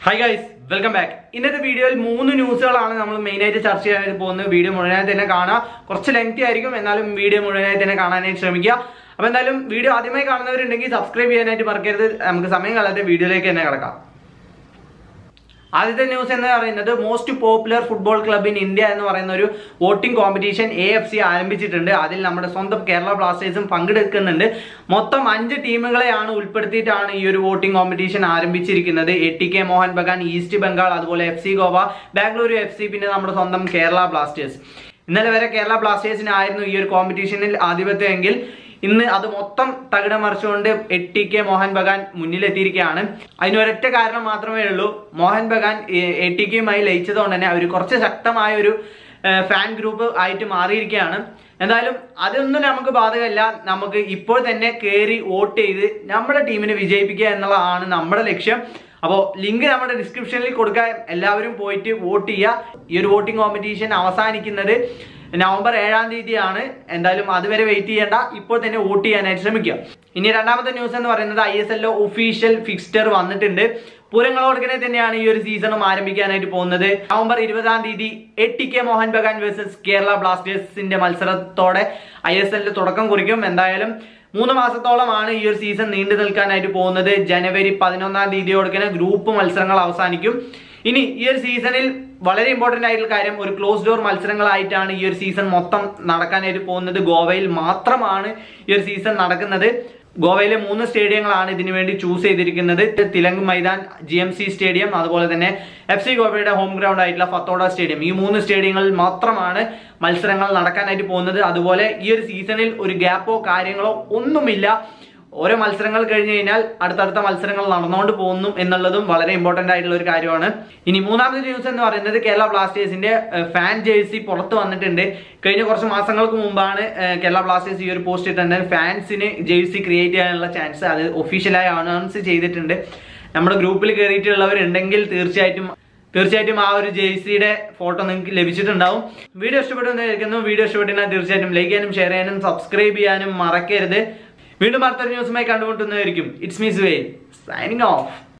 hi guys welcome back ഇന്നത്തെ വീഡിയോയിൽ മൂന്ന് ന്യൂസുകളാണ് നമ്മൾ മെയിനായിട്ട് ചർച്ച ചെയ്യാനായിട്ട് പോകുന്നത് വീഡിയോ മുഴുവനായി തന്നെ കാണുക കുറച്ച് ലെങ്തി ആയിരിക്കും എന്നാലും വീഡിയോ മുഴുവനായി തന്നെ കാണാനായിട്ട് ശ്രമിക്കുക അപ്പോൾ എന്തായാലും വീഡിയോ ആദ്യമായി കാണുന്നവരുണ്ടെങ്കിൽ സബ്സ്ക്രൈബ് ചെയ്യാനായിട്ട് മറക്കരുത് നമുക്ക് സമയം കളയാതെ വീഡിയോയിലേക്ക് തന്നെ കിടക്കാം ആദ്യത്തെ ന്യൂസ് എന്ന് പറയുന്നത് most popular football club in India എന്ന് പറയുന്ന ഒരു voting competition A F C ആരംഭിച്ചിട്ടുണ്ട് അതിൽ നമ്മുടെ സ്വന്തം കേരള ബ്ലാസ്റ്റേഴ്സും പങ്കെടുക്കുന്നുണ്ട് മൊത്തം അഞ്ച് ടീമുകളെയാണ് ഉൾപ്പെടുത്തിയിട്ടാണ് ഈ ഒരു വോട്ടിംഗ് കോമ്പറ്റീഷൻ ആരംഭിച്ചിരിക്കുന്നത് A T K Mohan Bagan East Bengal അതുപോലെ F C Goa Bengaluru F C പിന്നെ നമ്മുടെ സ്വന്തം കേരള ബ്ലാസ്റ്റേഴ്സ് ഇന്നലെ വരെ കേരള ബ്ലാസ്റ്റേഴ്സിനായിരുന്നു ഈ ഒരു കോമ്പറ്റീഷനിൽ ആധിപത്യമെങ്കിൽ ഇന്ന് അത് മൊത്തം തകിടം മറിച്ചുകൊണ്ട് എട്ടി കെ മോഹൻ ബഗാൻ മുന്നിലെത്തിയിരിക്കുകയാണ് അതിന് ഒരൊറ്റ കാരണം മാത്രമേ ഉള്ളൂ മോഹൻ ബഗാൻ എ ടി കെയുമായി ലയിച്ചതുകൊണ്ട് തന്നെ അവർ കുറച്ച് ശക്തമായ ഒരു ഫാൻ ഗ്രൂപ്പ് ആയിട്ട് മാറിയിരിക്കുകയാണ് എന്തായാലും അതൊന്നും നമുക്ക് ബാധകമല്ല നമുക്ക് ഇപ്പോൾ തന്നെ കയറി വോട്ട് ചെയ്ത് നമ്മുടെ ടീമിനെ വിജയിപ്പിക്കുക എന്നുള്ളതാണ് നമ്മുടെ ലക്ഷ്യം അപ്പോൾ ലിങ്ക് നമ്മുടെ ഡിസ്ക്രിപ്ഷനിൽ കൊടുക്കാൻ എല്ലാവരും പോയിട്ട് വോട്ട് ചെയ്യുക ഈ ഒരു വോട്ടിംഗ് കോമ്പറ്റീഷൻ അവസാനിക്കുന്നത് നവംബർ ഏഴാം തീയതിയാണ് എന്തായാലും അതുവരെ വെയിറ്റ് ചെയ്യേണ്ട ഇപ്പോൾ തന്നെ വോട്ട് ചെയ്യാനായിട്ട് ശ്രമിക്കുക ഇനി രണ്ടാമത്തെ ന്യൂസ് എന്ന് പറയുന്നത് ഐ എസ് എല്ലോ ഒഫീഷ്യൽ ഫിക്സ്റ്റർ വന്നിട്ടുണ്ട് പൂരങ്ങളോടനെ തന്നെയാണ് ഈ ഒരു സീസണും ആരംഭിക്കാനായിട്ട് പോകുന്നത് നവംബർ ഇരുപതാം തീയതി AT K Mohan Bagan versus Kerala ബ്ലാസ്റ്റേഴ്സിന്റെ മത്സരത്തോടെ ഐ എസ് എല്ലിൽ തുടക്കം കുറിക്കും എന്തായാലും മൂന്ന് മാസത്തോളമാണ് ഈ ഒരു സീസൺ നീണ്ടു നിൽക്കാനായിട്ട് പോകുന്നത് ജനുവരി പതിനൊന്നാം തീയതിയോടെ ഗ്രൂപ്പ് മത്സരങ്ങൾ അവസാനിക്കും ഇനി ഈ ഒരു സീസണിൽ വളരെ ഇമ്പോർട്ടന്റ് ആയിട്ടുള്ള കാര്യം ഒരു ക്ലോസ് ഡോർ മത്സരങ്ങളായിട്ടാണ് ഈ ഒരു സീസൺ മൊത്തം നടക്കാനായിട്ട് പോകുന്നത് ഗോവയിൽ മാത്രമാണ് ഈ ഒരു സീസൺ നടക്കുന്നത് ഗോവയിലെ മൂന്ന് സ്റ്റേഡിയങ്ങളാണ് ഇതിനു വേണ്ടി ചൂസ് ചെയ്തിരിക്കുന്നത് Tilak Maidan G M C stadium അതുപോലെ തന്നെ എഫ് സി ഗോവയുടെ ഹോം ഗ്രൗണ്ട് ആയിട്ടുള്ള ഫത്തോഡ സ്റ്റേഡിയം ഈ മൂന്ന് സ്റ്റേഡിയങ്ങളിൽ മാത്രമാണ് മത്സരങ്ങൾ നടക്കാനായിട്ട് പോകുന്നത് അതുപോലെ ഈ ഒരു സീസണിൽ ഒരു ഗ്യാപ്പോ കാര്യങ്ങളോ ഒന്നുമില്ല ഓരോ മത്സരങ്ങൾ കഴിഞ്ഞ് കഴിഞ്ഞാൽ അടുത്തടുത്ത മത്സരങ്ങൾ നടന്നുകൊണ്ട് പോകുന്നു എന്നുള്ളതും വളരെ ഇമ്പോർട്ടന്റ് ആയിട്ടുള്ള ഒരു കാര്യമാണ് ഇനി മൂന്നാമത്തെ ന്യൂസ് എന്ന് പറയുന്നത് കേരള ബ്ലാസ്റ്റേഴ്സിന്റെ ഫാൻ ജേഴ്സി പുറത്ത് വന്നിട്ടുണ്ട് കഴിഞ്ഞ കുറച്ച് മാസങ്ങൾക്ക് മുമ്പാണ് കേരള ബ്ലാസ്റ്റേഴ്സ് ഈ ഒരു പോസ്റ്റ് ഇട്ടുണ്ട് ഫാൻസിന് ജേഴ്സി ക്രിയേറ്റ് ചെയ്യാനുള്ള ചാൻസ് അത് ഒഫീഷ്യലായി അനൗൺസ് ചെയ്തിട്ടുണ്ട് നമ്മുടെ ഗ്രൂപ്പിൽ കയറിയിട്ടുള്ളവരുണ്ടെങ്കിൽ തീർച്ചയായിട്ടും തീർച്ചയായിട്ടും ആ ഒരു ജേഴ്സിയുടെ ഫോട്ടോ നിങ്ങൾക്ക് ലഭിച്ചിട്ടുണ്ടാവും വീഡിയോ ഇഷ്ടപ്പെട്ടെന്ന് കേൾക്കുന്നു വീഡിയോ ഇഷ്ടപ്പെട്ടാൽ തീർച്ചയായിട്ടും ലൈക്ക് ചെയ്യാനും ഷെയർ ചെയ്യാനും സബ്സ്ക്രൈബ് ചെയ്യാനും മറക്കരുത് വീണ്ടും അടുത്തൊരു ന്യൂസുമായി കണ്ടുമുട്ടുന്നതായിരിക്കും ഇറ്റ്സ് മീസ് വേ സൈനിങ് ഓഫ്